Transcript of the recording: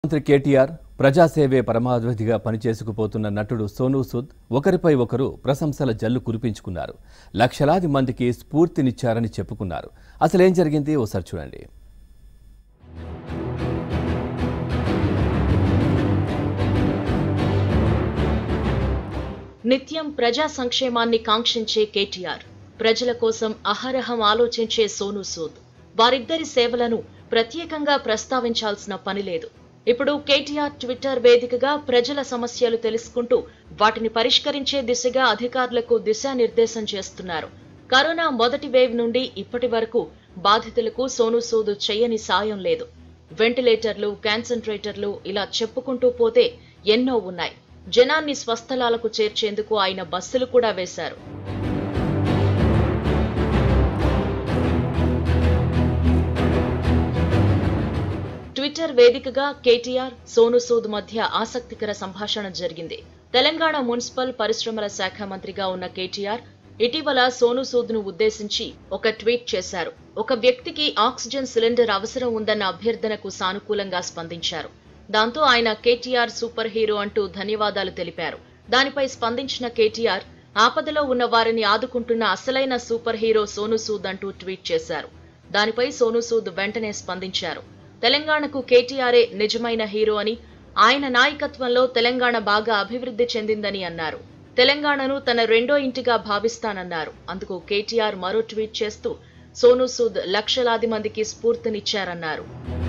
మంత్రి కేటీఆర్ ప్రజాసేవే పరమావధిగా పనిచేసుకుపోతున్న నటుడు సోనూ సూద్ ఒకరిపై ఒకరు ప్రశంసల జల్లు కురిపించుకున్నారు లక్షలాది మందికి స్ఫూర్తినిచ్చారని చెప్పుకున్నారు అసలేం జరిగింది ఓసారి చూడండి నిత్యం ప్రజా సంక్షేమాన్ని కాంక్షించే కేటీఆర్ ప్రజల కోసం అహరహం ఆలోచించే సోనూ సూద్ వారిద్దరి సేవలను ప్రత్యేకంగా ప్రస్తావించాల్సిన పని లేదు ఇప్పుడు కేటీఆర్ ట్విట్టర్ వేదికగా ప్రజల సమస్యలు తెలుసుకుంటూ వాటిని పరిష్కరించే దిశగా అధికారులకు దిశానిర్దేశం చేస్తున్నారు కరోనా మొదటి వేవ్ నుండి ఇప్పటి వరకు బాధితులకు సోనూ సూద్ చేయని సాయం లేదు వెంటిలేటర్లు కాన్సంట్రేటర్లు ఇలా చెప్పుకుంటూ పోతే ఎన్నో ఉన్నాయి జనాన్ని స్వస్థలాలకు చేర్చేందుకు ఆయన బస్సులు కూడా వేశారు ట్విట్టర్ వేదికగా కేటీఆర్ సోను సూద్ మధ్య ఆసక్తికర సంభాషణ జరిగింది తెలంగాణ మున్సిపల్ పరిశ్రమల శాఖ మంత్రిగా ఉన్న కేటీఆర్ ఇటీవల సోను సూద్ ను ఉద్దేశించి ఒక ట్వీట్ చేశారు ఒక వ్యక్తికి ఆక్సిజన్ సిలిండర్ అవసరం ఉందన్న అభ్యర్థనకు సానుకూలంగా స్పందించారు దాంతో ఆయన కేటీఆర్ సూపర్ హీరో అంటూ ధన్యవాదాలు తెలిపారు దానిపై స్పందించిన కేటీఆర్ ఆపదలో ఉన్న వారిని ఆదుకుంటున్న అసలైన సూపర్ హీరో సోను సూద్ అంటూ ట్వీట్ చేశారు దానిపై సోను సూద్ వెంటనే స్పందించారు తెలంగాణకు కేటీఆరే నిజమైన హీరో అని ఆయన నాయకత్వంలో తెలంగాణ బాగా అభివృద్ధి చెందిందని అన్నారు తెలంగాణను తన రెండో ఇంటిగా భావిస్తానన్నారు అందుకు కేటీఆర్ మరో ట్వీట్ చేస్తూ సోను సూద్ లక్షలాది మందికి స్ఫూర్తినిచ్చారన్నారు